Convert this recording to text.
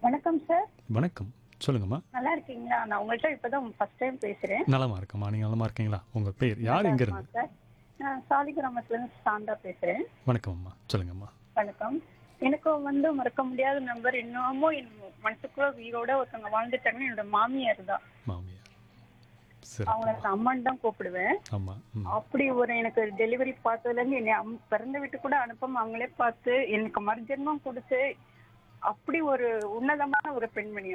வணக்கம் சார் வணக்கம் சொல்லுங்கம்மா நல்லா இருக்கீங்களா நான் உங்கள்கிட்ட இப்பதான் ஃபர்ஸ்ட் டைம் பேசுறேன் நலமா இருக்கம்மா நீங்கள் நலமா இருக்கீங்களா உங்கள் பேர் யார் எங்க இருந்து சார் நான் சாலிகிராமத்துல இருந்து சாந்தா பேசுறேன் வணக்கம்மா சொல்லுங்கம்மா வணக்கம் எனக்கு வந்து மறக்க முடியாத நம்பர் இன்னமும் என் மனசுக்குள்ள உயிரோட ஒருத்தவங்க வாழ்ந்துட்டாங்கன்னு என்னோட மாமியார் தான் மாமியார் சரி அவங்கள நான் அம்மன் தான் கூப்பிடுவேன் ஆமாம் ம் அப்படி ஒரு எனக்கு டெலிவரி பார்த்ததுல இருந்து என்னை அம்- பிறந்த வீட்டு கூட அனுப்பாம அவங்களே பார்த்து எனக்கு மறுஜென்மம் கொடுத்து அப்படி ஒரு உன்னதமான ஒரு பெண்மணி